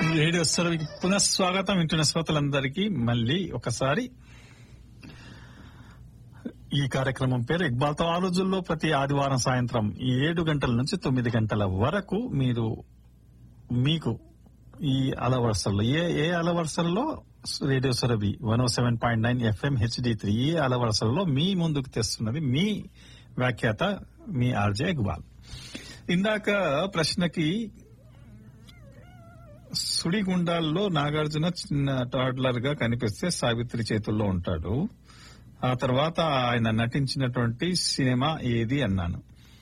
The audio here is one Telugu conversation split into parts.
రేడియో సర్వీకి పునఃస్వాగతం వింటున్న శ్రోతలందరికీ మళ్ళీ ఒకసారి ఈ కార్యక్రమం పేరు ఇక్బాల్తో ఆ రోజుల్లో ప్రతి ఆదివారం సాయంత్రం ఏడు గంటల నుంచి తొమ్మిది గంటల వరకు మీరు మీకు ఈ అలవరుసల్లో ఏ ఏ అలవరుసల్లో radio Surabhi one O seven point nine FM HD three ఏ అలవరుసల్లో మీ ముందుకు తెస్తున్నది మీ వ్యాఖ్యాత మీ ఆర్జే ఇక్బాల్ ఇందాక ప్రశ్నకి సుడిగుండాల్లో నాగార్జున చిన్న టాడ్లర్ గా కనిపిస్తే సావిత్రి చేతుల్లో ఉంటాడు ఆ తర్వాత ఆయన నటించినటువంటి సినిమా ఏది అన్నాను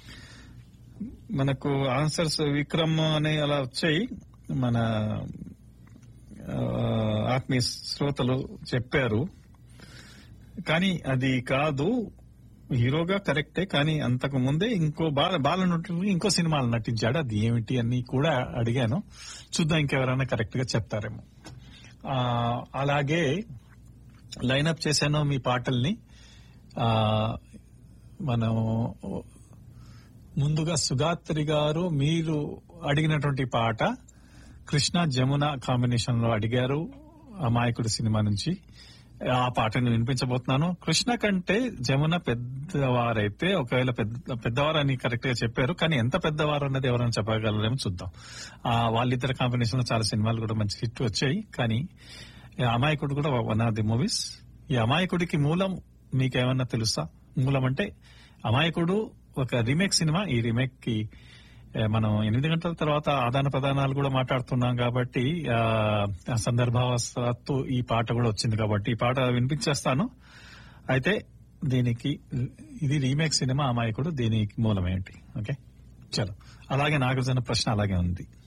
మనకు ఆన్సర్స్ విక్రమ్ అనే అలా వచ్చాయి మన ఆ, ఆత్మీయ శ్రోతలు చెప్పారు కానీ అది కాదు హీరోగా కరెక్టే కానీ అంతకు ముందే ఇంకో బాల బాలనటుడు ఇంకో సినిమాలు నటించాడు అది ఏమిటి అని కూడా అడిగాను చూద్దాం ఇంకెవరైనా కరెక్ట్ గా చెప్తారేమో ఆ, అలాగే లైనప్ చేశాను మీ పాటల్ని ఆ, మనం ముందుగా సుగాత్రి గారు మీరు అడిగినటువంటి పాట కృష్ణ జమున కాంబినేషన్ లో అడిగారు అమాయకుడు సినిమా నుంచి ఆ పాటను వినిపించబోతున్నాను కృష్ణ కంటే జమున పెద్దవారైతే ఒకవేళ పెద్ద పెద్దవారని కరెక్ట్ గా చెప్పారు కానీ ఎంత పెద్దవారు అన్నది ఎవరైనా చెప్పగలరేమో చూద్దాం ఆ వాళ్ళిద్దరు కాంబినేషన్ లో చాలా సినిమాలు కూడా మంచి హిట్ వచ్చాయి కానీ ఈ అమాయకుడు కూడా వన్ ఆఫ్ ది మూవీస్ ఈ అమాయకుడికి మూలం మీకేమన్నా తెలుసా మూలం అంటే అమాయకుడు ఒక రీమేక్ సినిమా ఈ రీమేక్ కి ఏ, మనం ఎనిమిది గంటల తర్వాత ఆదాన ప్రదానాలు కూడా మాట్లాడుతున్నాం కాబట్టి ఆ, ఆ సందర్భావశాత్తు ఈ పాట కూడా వచ్చింది కాబట్టి ఈ పాట వినిపించేస్తాను అయితే దీనికి ఇది రీమేక్ సినిమా అమాయకుడు దీనికి మూలం ఏంటి ఓకే చలో అలాగే నాగార్జున ప్రశ్న అలాగే ఉంది